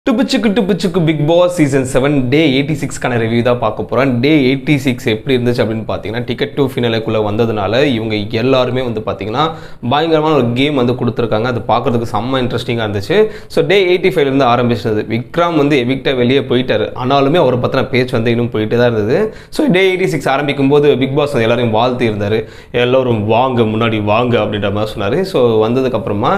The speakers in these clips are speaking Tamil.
டுபுச்சுக்கு டுபுச்சுக்கு Bigg Boss season seven day eighty சிக்ஸ்க்கான ரிவ்யூ தான் பார்க்க போகிறோம் டே எயிட்டி சிக்ஸ் எப்படி இருந்துச்சு அப்படின்னு பார்த்தீங்கன்னா டிக்கெட் டு ஃபினலுக்குள்ளே வந்ததுனால இவங்க எல்லாருமே வந்து பார்த்தீங்கன்னா பயங்கரமான ஒரு கேம் வந்து கொடுத்துருக்காங்க அது பார்க்குறதுக்கு செம்ம இன்ட்ரெஸ்டிங்காக இருந்துச்சு ஸோ டே எயிட்டி ஃபைவ்லேருந்து ஆரம்பிச்சது விக்ரம் வந்து எவிக்டாக வெளியே போயிட்டாரு ஆனாலுமே அவரை பற்றின பேச்சு வந்து இன்னும் போயிட்டு தான் இருந்தது ஸோ டே எயிட்டி சிக்ஸ் ஆரம்பிக்கும் போது பிக் பாஸ் வந்து எல்லாரையும் வாழ்த்து இருந்தார் எல்லோரும் வாங்க முன்னாடி வாங்க அப்படின்ற மாதிரி சொன்னார் ஸோ வந்ததுக்கப்புறமா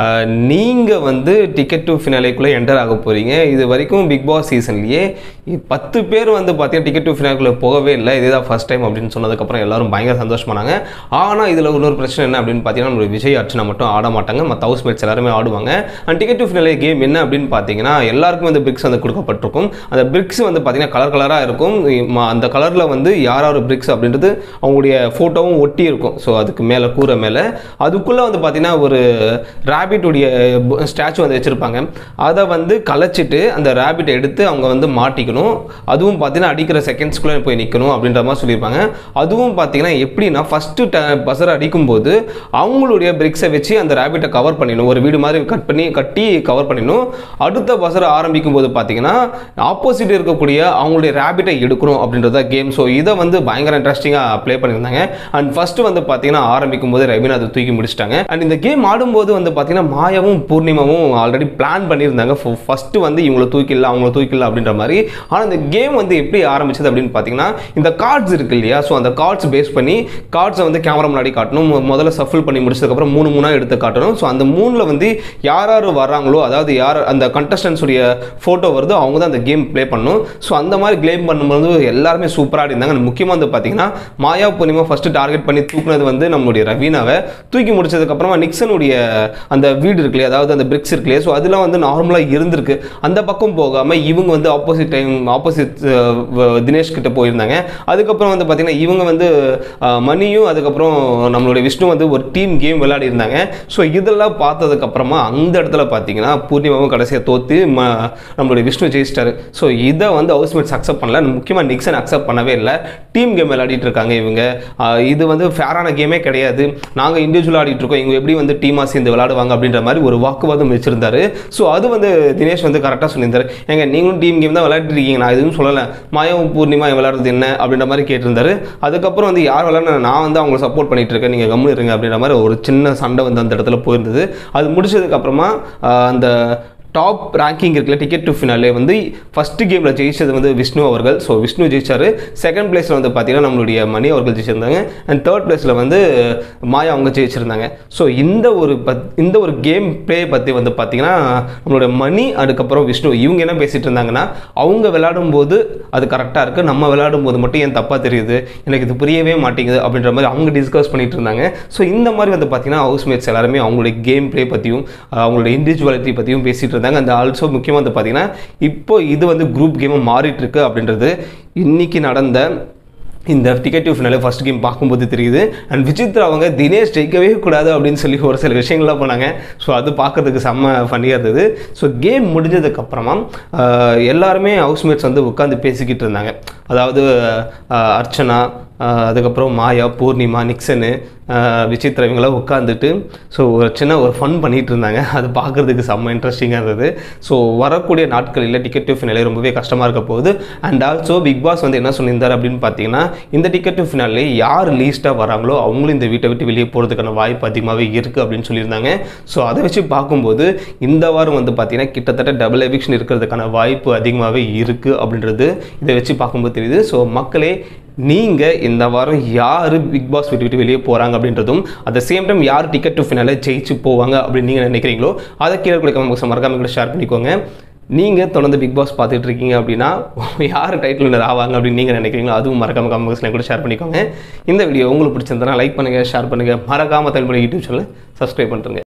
நீங்கள் வந்து டிக்கெட் டு ஃபினாலேக்குள்ளே என்டர் ஆக போகிறீங்க இது வரைக்கும் பிக் பாஸ் சீசன்லேயே பத்து பேர் வந்து பார்த்தீங்கன்னா டிக்கெட் டு ஃபினாலுக்குள்ளே போகவே இல்லை இதுதான் ஃபர்ஸ்ட் டைம் அப்படின்னு சொன்னதுக்கப்புறம் எல்லாரும் பயங்கர சந்தோஷமானாங்க ஆனால் இதில் இன்னொரு பிரச்சனை என்ன அப்படின்னு பார்த்தீங்கன்னா நம்மளுடைய விஜய் அர்ச்சனா மட்டும் ஆட மாட்டாங்க மற்ற ஹவுஸ் மேட்ஸ் எல்லாருமே ஆடுவாங்க and ticket to finale game என்ன அப்படின்னு பார்த்தீங்கன்னா எல்லாருக்கும் வந்து பிரிக்ஸ் வந்து கொடுக்கப்பட்டிருக்கும் அந்த பிரிக்ஸ் வந்து பார்த்தீங்கன்னா கலர் கலராக இருக்கும் ம- அந்த கலரில் வந்து யார் யார் பிரிக்ஸ் அப்படின்றது அவங்களுடைய ஃபோட்டோவும் ஒட்டி இருக்கும் ஸோ அதுக்கு மேலே கூரை மேலே அதுக்குள்ளே வந்து பார்த்தீங்கன்னா ஒரு ரேபிட்டுடைய ஸ்டாச்சு வந்து வச்சுருப்பாங்க அதை வந்து கலைச்சிட்டு அந்த ரேபிட்டை எடுத்து அவங்க வந்து மாட்டிக்கணும் அதுவும் பார்த்தீங்கன்னா அடிக்கிற செகண்ட்ஸ்குள்ளே போய் நிற்கணும் அப்படின்ற மாதிரி சொல்லியிருப்பாங்க அதுவும் பார்த்தீங்கன்னா எப்படின்னா ஃபஸ்ட்டு பசர் அடிக்கும்போது அவங்களுடைய பிரிக்ஸை வச்சு அந்த ரேபிட்டை கவர் பண்ணிடணும் ஒரு வீடு மாதிரி கட் பண்ணி கட்டி கவர் பண்ணிடணும் அடுத்த பசர் ஆரம்பிக்கும் போது பார்த்தீங்கன்னா ஆப்போசிட் இருக்கக்கூடிய அவங்களுடைய ரேபிட்டை எடுக்கணும் அப்படின்றத கேம் ஸோ இதை வந்து பயங்கர இன்ட்ரெஸ்டிங்காக ப்ளே பண்ணியிருந்தாங்க அண்ட் ஃபர்ஸ்ட் வந்து பார்த்தீங்கன்னா ஆரம்பிக்கும் போது ரவினா அதை தூக்கி முடிச்சிட்டாங்க அண்ட் இந்த கேம் ஆடும்போது வந்து பார்த்தீங்கன்னா மாயாவும் பூர்ணிமாவும் ஆல்ரெடி பிளான் பண்ணியிருந்தாங்க ஃபர்ஸ்ட் வந்து இவங்களை தூக்கிடல அவங்கள தூக்கிடல அப்படின்ற மாதிரி ஆனால் இந்த கேம் வந்து எப்படி ஆரம்பிச்சது அப்படின்னு பார்த்தீங்கன்னா இந்த கார்ட்ஸ் இருக்கு இல்லையா ஸோ அந்த கார்ட்ஸ் பேஸ் பண்ணி கார்ட்ஸை வந்து கேமரா முன்னாடி காட்டணும் மு- முதல்ல சஃபில் பண்ணி முடிச்சதுக்கப்புறம் மூணு மூணாக எடுத்து காட்டணும் ஸோ அந்த மூணில் வந்து யார் யார் வர்றாங்களோ அதாவது யார் அந்த contestants உடைய ஃபோட்டோ வருதோ அவங்க தான் அந்த கேம் ப்ளே பண்ணணும் ஸோ அந்த மாதிரி கேம் பண்ணும்போது எல்லாருமே சூப்பராக இருந்தாங்க And முக்கியமாக வந்து பார்த்தீங்கன்னா மாயா பூர்ணிமா ஃபஸ்ட்டு டார்கெட் பண்ணி தூக்குனது வந்து நம்மளுடைய ரவீனாவை தூக்கி முடிச்சதுக்கப்புறமா நிக்சனுடைய அந்த வீடு இருக்கு இல்லையா அதாவது அந்த பிரிக்ஸ் இருக்கு இல்லையா ஸோ அதெல்லாம் வந்து நார்மலாக இருந்திருக்கு அந்த பக்கம் போகாமல் இவங்க வந்து ஆப்போசிட் டைம் ஆப்போசிட் தினேஷ் கிட்ட போயிருந்தாங்க அதுக்கப்புறம் வந்து பார்த்தீங்கன்னா இவங்க வந்து அஹ், மணியும் அதுக்கப்புறம் நம்மளுடைய விஷ்ணு வந்து ஒரு டீம் கேம் விளையாடி இருந்தாங்க ஸோ இதெல்லாம் பார்த்ததுக்கப்புறமா அந்த இடத்துல பார்த்தீங்கன்னா பூர்ணிமாவும் கடைசியாக தோத்து ம நம்மளுடைய விஷ்ணு ஜெயிச்சிட்டாரு ஸோ இதை வந்து ஹவுஸ்மேட்ஸ் அக்செப்ட் பண்ணல முக்கியமாக நிக்சன் அக்செப்ட் பண்ணவே இல்லை டீம் கேம் விளையாடிட்டு இருக்காங்க இவங்க அஹ், இது வந்து ஃபேரான கேமே கிடையாது நாங்கள் இண்டிவிஜுவல் ஆடிட்டு இருக்கோம் இவங்க எப்படி வந்து டீமாக சேர்ந்து விளையாடுவாங்க அப்படின்ற மாதிரி ஒரு வாக்குவாதம் வச்சிருந்தாரு ஸோ அது வந்து தினேஷ் வந்து கரெக்டாக சொல்லியிருந்தாரு ஏங்க நீங்களும் டீம் கேம் தான் விளையாடிட்டு இருக்கீங்க நான் எதுவும் சொல்லலை மாயாவும் பூர்ணிமா விளையாடுறது என்ன அப்படின்ற மாதிரி கேட்டிருந்தாரு அதுக்கப்புறம் வந்து யார் விளையாட நான் வந்து அவங்களை சப்போர்ட் பண்ணிட்டு இருக்கேன் நீங்கள் கம்முனு இருங்க அப்படின்ற மாதிரி ஒரு சின்ன சண்டை வந்து அந்த இடத்துல போயிருந்தது அது முடிச்சதுக்கப்புறமா அந்த டாப் ரேங்கிங் இருக்குல்ல டிக்கெட் டு ஃபினாலே வந்து ஃபர்ஸ்ட் கேமில் ஜெயிச்சது வந்து விஷ்ணு அவர்கள் ஸோ விஷ்ணு ஜெயிச்சாரு செகண்ட் பிளேஸில் வந்து பார்த்தீங்கன்னா நம்மளுடைய மணி அவர்கள் ஜெயிச்சிருந்தாங்க அண்ட் தேர்ட் பிளேஸில் வந்து மாயா அவங்க ஜெயிச்சிருந்தாங்க ஸோ இந்த ஒரு பத் இந்த ஒரு கேம் ப்ளே பற்றி வந்து பார்த்தீங்கன்னா நம்மளுடைய மணி அதுக்கப்புறம் விஷ்ணு இவங்க என்ன பேசிட்டு இருந்தாங்கன்னா அவங்க விளையாடும் போது அது கரெக்டாக இருக்குது நம்ம விளையாடும் போது மட்டும் ஏன் தப்பாக தெரியுது எனக்கு இது புரியவே மாட்டேங்குது அப்படின்ற மாதிரி அவங்க டிஸ்கஸ் பண்ணிட்டு இருந்தாங்க ஸோ இந்த மாதிரி வந்து பார்த்தீங்கன்னா ஹவுஸ்மேட்ஸ் எல்லாருமே அவங்களுடைய கேம் ப்ளே பற்றியும் அவங்களுடைய இண்டிவிஜுவாலிட்டி பற்றியும் பேசிட்டு இருந்தாங்க அந்த ஆல்சோ முக்கியமாக வந்து பார்த்தீங்கன்னா இப்போ இது வந்து குரூப் கேமாக மாறிட்டு இருக்கு அப்படின்றது இன்னைக்கு நடந்த இந்த டிக்கெட்டிவ் ஃபினாலே ஃபர்ஸ்ட் கேம் பார்க்கும்போது தெரியுது அண்ட் விசித்ரா அவங்க தினேஷ் ஜெயிக்கவே கூடாது அப்படின்னு சொல்லி ஒரு சில விஷயங்கள்லாம் பண்ணாங்க ஸோ அது பார்க்கறதுக்கு செம்ம ஃபன்னியாக இருந்தது ஸோ கேம் முடிஞ்சதுக்கப்புறமா எல்லாருமே ஹவுஸ்மேட்ஸ் வந்து உட்காந்து பேசிக்கிட்டு இருந்தாங்க அதாவது ஆஹ், அர்ச்சனா ஆஹ், அதுக்கப்புறம் மாயா பூர்ணிமா நிக்சனு ஆஹ், விசித்ரா இவங்களாம் உட்காந்துட்டு ஸோ ஒரு சின்ன ஒரு ஃபன் பண்ணிட்டு இருந்தாங்க அது பார்க்குறதுக்கு செம்ம இன்ட்ரெஸ்டிங்காக இருந்தது ஸோ வரக்கூடிய நாட்களில் டிக்கெட் ஃபினாலே ரொம்பவே கஷ்டமாக இருக்க போகுது அண்ட் ஆல்சோ பிக் பாஸ் வந்து என்ன சொல்லியிருந்தார் அப்படின்னு பார்த்தீங்கன்னா இந்த டிக்கெட் ஃபினாலே யார் லீஸ்ட்டாக வராங்களோ அவங்களும் இந்த வீட்டை விட்டு வெளியே போகிறதுக்கான வாய்ப்பு அதிகமாகவே இருக்குது அப்படின்னு சொல்லியிருந்தாங்க ஸோ அதை வச்சு பார்க்கும்போது இந்த வாரம் வந்து பார்த்தீங்கன்னா கிட்டத்தட்ட டபுள் எவிக்ஷன் இருக்கிறதுக்கான வாய்ப்பு அதிகமாகவே இருக்குது அப்படின்றது இதை வச்சு பார்க்கும்போது தெரியுது ஸோ மக்களே நீங்கள் இந்த வாரம் யார் பிக் பாஸ் விட்டு விட்டு வெளியே போகிறாங்க அப்படின்றதும் அட் சேம் டைம் யார் டிக்கெட் டு ஃபினாலே ஜெயிச்சு போவாங்க அப்படின்னு நீங்கள் நினைக்கிறீங்களோ அதை கீழே கொடுக்க கமெண்ட் மறக்காம கூட ஷேர் பண்ணிக்கோங்க நீங்கள் தொடர்ந்து பிக் பாஸ் பார்த்துட்டு இருக்கீங்க அப்படின்னா யார் டைட்டில் வினர் ஆவாங்க அப்படின்னு நீங்கள் நினைக்கிறீங்களோ அதுவும் மறக்காம கமெண்ட்ஸில் கூட ஷேர் பண்ணிக்கோங்க இந்த வீடியோ உங்களுக்கு பிடிச்சிருந்தனா லைக் பண்ணுங்கள் ஷேர் பண்ணுங்கள் மறக்காம தமிழ் யூடியூப் சேனலை சப்ஸ்கிரைப் பண்ணுறேங்க